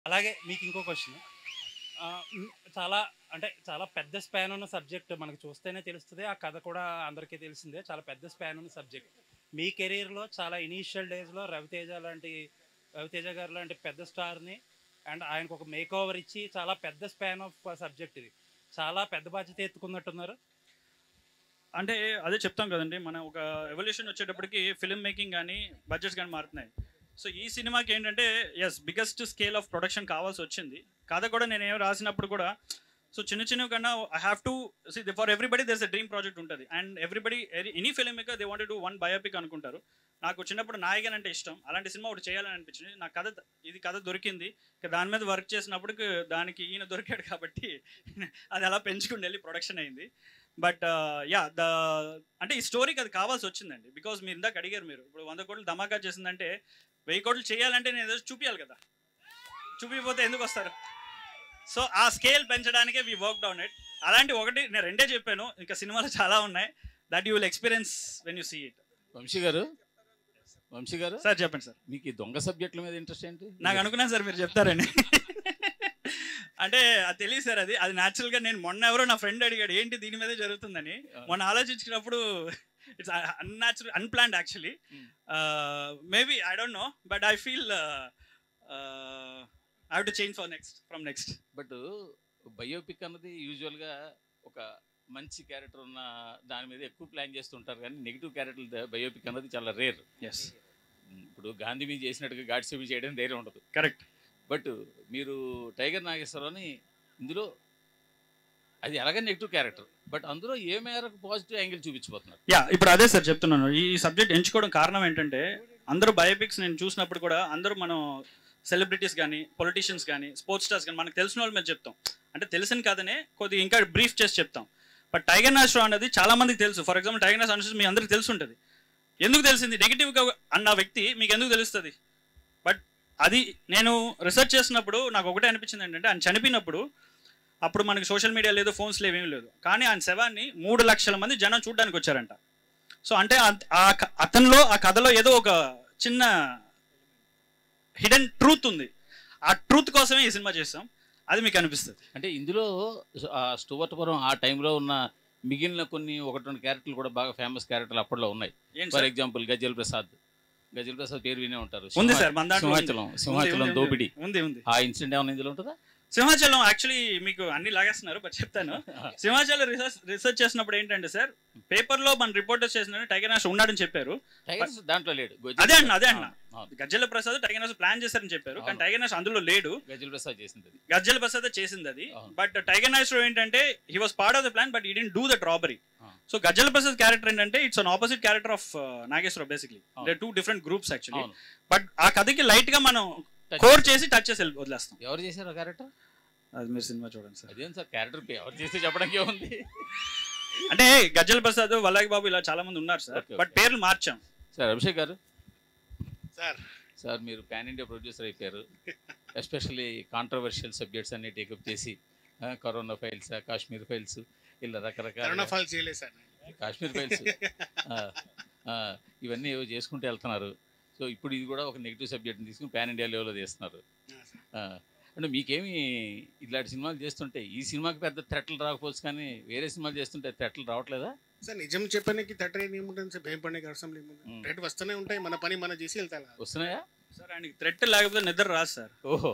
అలాగే మీకు ఇంకో క్వశ్చన్ చాలా అంటే చాలా పెద్ద స్పాన్ ఉన్న సబ్జెక్ట్ మనకు చూస్తేనే తెలుస్తుంది ఆ కథ కూడా అందరికీ తెలిసిందే చాలా పెద్ద స్పాన్ ఉన్న సబ్జెక్ట్ మీ కెరీర్లో చాలా ఇనీషియల్ డేస్లో రవితేజ లాంటి రవితేజ గారు లాంటి పెద్ద స్టార్ని అండ్ ఆయనకు ఒక మేక్ ఓవర్ ఇచ్చి చాలా పెద్ద స్పాన్ ఆఫ్ సబ్జెక్ట్ ఇది చాలా పెద్ద బాధ్యత ఎత్తుకున్నట్టున్నారు అంటే అదే చెప్తాం కదండి మన ఒక ఎవల్యూషన్ వచ్చేటప్పటికి ఫిల్మ్ మేకింగ్ కానీ బడ్జెట్స్ కానీ మారుతున్నాయి సో ఈ సినిమాకి ఏంటంటే as biggest scale of production కావాల్సి వచ్చింది కథ కూడా నేను ఏం రాసినప్పుడు కూడా సో చిన్న చిన్నవి కన్నా I have to see for everybody there's a dream project ఉంటుంది and everybody any film maker they want to one biopic అనుకుంటారు నాకు చిన్నప్పుడు నాయకన్ అంటే ఇష్టం అలాంటి సినిమా ఒకటి చేయాలని అనిపించింది నా కథ ఇది కథ దొరికింది ఇక దాని మీద వర్క్ చేసినప్పుడు దానికి ఈయన దొరికాడు కాబట్టి అది అలా పెంచుకుని వెళ్ళి ప్రొడక్షన్ అయింది బట్ యా ద అంటే ఈ స్టోరీకి అది కావాల్సి వచ్చిందండి బికాజ్ మీరు ఇందాక అడిగారు మీరు ఇప్పుడు వంద కోట్లు ధమాకా చేసిందంటే వెయ్యి కోట్లు చేయాలంటే నేను ఏదో చూపించాలి కదా చూపించకపోతే ఎందుకు వస్తారు సో ఆ స్కేల్ పెంచడానికే వి వర్క్ డౌన్ ఇట్ అలాంటి ఒకటి నేను రెండే చెప్పాను ఇంకా సినిమాలు చాలా ఉన్నాయి that you will experience when you see it Vamsi garu Vamsi గారు సార్ చెప్పండి సార్ మీకు ఈ దొంగ సబ్జెక్టుల మీద ఇంట్రెస్ట్ ఏంటి నాకు అనుకున్నాను సార్ మీరు చెప్తారని అంటే అది తెలియదు సార్ అది అది న్యాచురల్గా నేను మొన్న ఎవరో నా ఫ్రెండ్ అడిగాడు ఏంటి దీని మీదే జరుగుతుందని మొన్న ఆలోచించినప్పుడు it's unnatural unplanned actually maybe I don't know but I feel I have to change for next from next but biopic అన్నది యూజువల్గా ఒక మంచి క్యారెక్టర్ ఉన్న దాని మీద ఎక్కువ ప్లాన్ చేస్తుంటారు కానీ నెగిటివ్ క్యారెక్టర్ బయోపిక్ అన్నది చాలా రేర్ ఎస్ ఇప్పుడు గాంధీ మీద చేసినట్టుగా గాడ్ సేవ చేయడం ధైర్యం ఉండదు కరెక్ట్ బట్ మీరు టైగర్ నాగేశ్వరరావు అని ఇందులో అది ఎలాగ నెగిటివ్ క్యారెక్టర్ బట్ అందులో ఏ మేరకు పాజిటివ్ యాంగిల్ చూపించబోతున్నారు యా ఇప్పుడు అదే సార్ చెప్తున్నాను ఈ సబ్జెక్ట్ ఎంచుకోవడం కారణం ఏంటంటే అందరూ బయోపిక్స్ నేను చూసినప్పుడు కూడా అందరూ మనం సెలబ్రిటీస్ కానీ పొలిటీషియన్స్ కానీ స్పోర్ట్స్ స్టార్స్ కానీ మనకు తెలిసిన వాళ్ళ మీద చెప్తాం అంటే తెలిసిన కథనే కొద్దిగా ఇంకా బ్రీఫ్ చేసి చెప్తాం బట్ టైగర్ నాశ్రావు అనేది చాలా మందికి తెలుసు ఫర్ ఎగ్జాంపుల్ టైగర్ నాష్ అనేది మీ అందరికి తెలిసి ఉంటుంది ఎందుకు తెలిసింది నెగిటివ్గా అన్న వ్యక్తి మీకు ఎందుకు తెలుస్తుంది బట్ అది నేను రీసెర్చ్ చేసినప్పుడు నాకు ఒకటే అనిపించింది ఏంటంటే ఆయన చనిపోయినప్పుడు అప్పుడు మనకి సోషల్ మీడియా లేదు ఫోన్స్ లేవు ఏమీ లేదు కానీ ఆయన శవాన్ని మూడు లక్షల మంది జనం చూడడానికి వచ్చారంట సో అంటే ఆ- ఆ క- అతనిలో ఆ కథలో ఏదో ఒక చిన్న హిడెన్ ట్రూత్ ఉంది ఆ ట్రూత్ కోసమే ఈ సినిమా చేస్తాం అది మీకు అనిపిస్తుంది అంటే ఇందులో ఆ స్టువర్ట్పురం ఆ టైంలో ఉన్న మిగిలిన కొన్ని ఒకటి రెండు క్యారెక్టర్లు కూడా బాగా ఫేమస్ క్యారెక్టర్లు అప్పట్లో ఉన్నాయి ఏంటి for sir? Example Gajjala Prasad Gajjala Prasad పేరు వినే ఉంటారు ఉంది సింహా- సార్ మన దాంట్లో ఉంది. సింహాచలం ఉంది, సింహాచలం ఉంది, దోపిడి ఉంది ఉంది ఆ ఇన్సిడెంట్ ఏమైనా ఇందులో ఉంటుందా సింహాచలం యాక్చువల్లీ మీకు అన్ని లాగేస్తున్నారు బట్ చెప్తాను సింహాచలం రీసెర్చ్ రీసెర్చ్ చేసినప్పుడు ఏంటంటే సార్ పేపర్ లో మన రిపోర్టర్స్ చేసిన టైగర్ నాష్ ఉన్నాడని చెప్పారు టైగర్ దాంట్లో లేడు గజల్ అదే అన్న అదే అన్న ఆ, అవును. Gajjala Prasad tiger Nash plan చేశారని చెప్పారు కానీ అవును. టైగర్ నాష్ అందులో లేడు గజల్ ప్రసాద్ చేసింది అది. గజ్జల ప్రసాద్ చేసింది అది అవును. బట్ టైగర్ నాష్ ఏంటంటే he was part of the plan but he didn't do that robbery ఆ. సో గజ్జల ప్రసాద్ క్యారెక్టర్ ఏంటంటే it's an opposite character of Nageswara Rao basically అవును. They two different groups actually అవును బట్ ఆ కథకి లైట్ గా మనం Touch కోర్ చేసి టచ్ చేసి వెళ్ళి వదిలేస్తాం ఎవరు చేశారు ఆ క్యారెక్టర్ అది మీరు సినిమా చూడండి సార్ అదేం సార్ క్యారెక్టర్ ఎవరు చేస్తే చెప్పడానికి ఏముంది అంటే గజ్జల ప్రసాద్ వల్లాగి బాబు ఇలా చాలా మంది ఉన్నారు సార్ Okay, బట్ okay. పేర్లు మార్చాం sir Abhishek garu sir sir మీరు పాన్ ఇండియా ప్రొడ్యూసర్ అయిపోయారు ఎస్పెషల్లీ కాంట్రవర్షియల్ సబ్జెక్ట్స్ అన్ని టేకప్ చేసి ఆ, కరోనా ఫైల్స్ కాశ్మీర్ ఫైల్స్ ఇలా కరోనా రకరకాల ఫాల్ చేయలేదు సార్ కాశ్మీర్ ఫైల్స్ ఆ, ఆ, ఇవన్నీ ఏవో చేసుకుంటూ వెళ్తున్నారు సో ఇప్పుడు ఇది కూడా ఒక నెగిటివ్ సబ్జెక్ట్ని తీసుకుని పాన్ ఇండియా లెవెల్లో చేస్తున్నారు ఆ, అంటే మీకేమి ఇలాంటి సినిమాలు చేస్తుంటే ఈ సినిమాకి పెద్ద థ్రెట్లు రాకపోవచ్చు కానీ వేరే సినిమాలు చేస్తుంటే థ్రెట్లు రావట్లేదా సార్ నిజం చెప్పడానికి తట్టరేని ఏముంటుంది సార్ భయపడే అవసరం మ్మ్. ఏముంటుంది రేటు వస్తూనే ఉంటాయి మన పని మనం చేసి వెళ్తాం వస్తున్నాయా సార్ ఆయనకి థ్రెట్ లేకపోతే నిద్ర రాదు సార్ ఓహో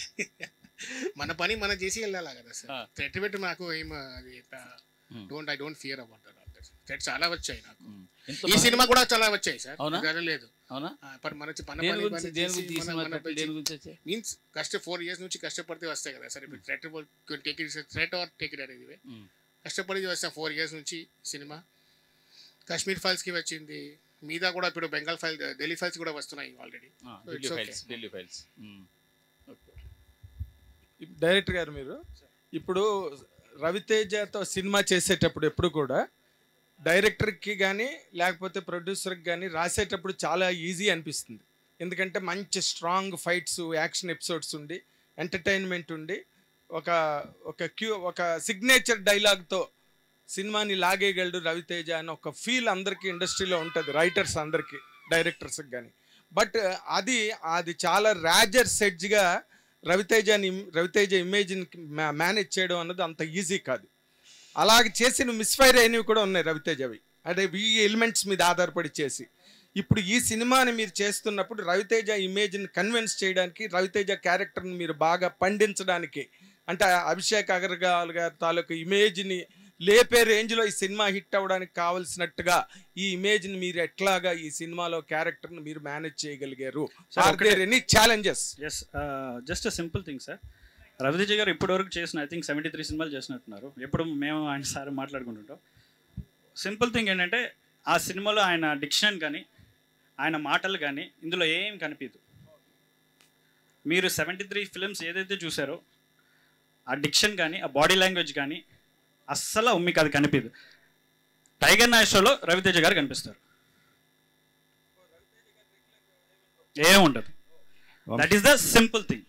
మన పని మనం చేసి వెళ్ళాలి కదా సార్ ఆ. థ్రెట్ పెట్టి నాకు ఏం అది మ్మ్. Don't I don't fear about threat చాలా వచ్చాయి నాకు ఉమ్. ఎంత ఈ బాగా- సినిమా కూడా చాలా వచ్చాయి సార్ అవునా? గది లేదు అవునా ఆ, పని మన మన దేని పని గురించి మనం దేని చేసి గురించి ఈ మన- సినిమా మన థ్రెట్లు దేని గురించి వచ్చాయి మీన్స్ కష్ట ఫోర్ ఇయర్స్ నుంచి కష్టపడితే వస్తాయి కదా సార్ ఇప్పుడు threat take it threat or take it అనేది ఉమ్. కష్టపడి వస్తాం ఫోర్ ఇయర్స్ నుంచి సినిమా కాశ్మీర్ ఫైల్స్కి వచ్చింది మీద కూడా ఇప్పుడు బెంగాల్ ఫైల్ ఢిల్లీ ఫైల్స్ కూడా వస్తున్నాయి ఆల్రెడీ ఆ, So Delhi it's okay. Files Delhi files ఉమ్. ఓకే. డైరెక్టర్ గారు మీరు ఇప్పుడు రవితేజతో సినిమా చేసేటప్పుడు ఎప్పుడు కూడా డైరెక్టర్కి కానీ లేకపోతే ప్రొడ్యూసర్కి కానీ రాసేటప్పుడు చాలా ఈజీ అనిపిస్తుంది ఎందుకంటే మంచి స్ట్రాంగ్ ఫైట్స్ యాక్షన్ ఎపిసోడ్స్ ఉండి ఎంటర్టైన్మెంట్ ఉండి ఒక ఒక క్యూ ఒక సిగ్నేచర్ డైలాగ్తో సినిమాని లాగేయగలడు రవితేజ అని ఒక ఫీల్ అందరికీ ఇండస్ట్రీలో ఉంటుంది రైటర్స్ అందరికీ డైరెక్టర్స్కి కానీ బట్ అది అది చాలా ర్యాజర్ సెడ్జ్గా రవితేజని రవితేజ ఇమేజ్ని మేనేజ్ చేయడం అన్నది అంత ఈజీ కాదు అలాగే చేసిన మిస్ఫైర్ అయినవి కూడా ఉన్నాయి రవితేజవి అంటే ఈ ఎలిమెంట్స్ మీద ఆధారపడి చేసి ఇప్పుడు ఈ సినిమాని మీరు చేస్తున్నప్పుడు రవితేజ ఇమేజ్ని కన్విన్స్ చేయడానికి రవితేజ క్యారెక్టర్ని మీరు బాగా పండించడానికి అంటే అభిషేక్ అగర్వాల్ గారి తాలూకు ఇమేజ్ని లేపే రేంజ్లో ఈ సినిమా హిట్ అవ్వడానికి కావలసినట్టుగా ఈ ఇమేజ్ని మీరు ఎట్లాగా ఈ సినిమాలో క్యారెక్టర్ని మీరు మేనేజ్ చేయగలిగారు Sir, ఆర్ ఒకటే- there any challenges yes just simple thing sir Ravi Teja garu ఇప్పటివరకు చేసిన ఐ థింక్ సెవెంటీ త్రీ సినిమాలు చేసినట్టున్నారు ఎప్పుడు మేము ఆయన సార్ మాట్లాడుకుంటుంటాం సింపుల్ థింగ్ ఏంటంటే ఆ సినిమాలో ఆయన డిక్షన్ కానీ ఆయన మాటలు కానీ ఇందులో ఏం కనిపించదు మీరు సెవెంటీ త్రీ ఫిల్మ్స్ ఏదైతే చూసారో ఆ డిక్షన్ కానీ ఆ బాడీ లాంగ్వేజ్ కానీ అస్సలు మీకు అది కనిపించదు టైగర్ నాయ్ షోలో రవితేజ గారు కనిపిస్తారు ఏముండదు that is the simple thing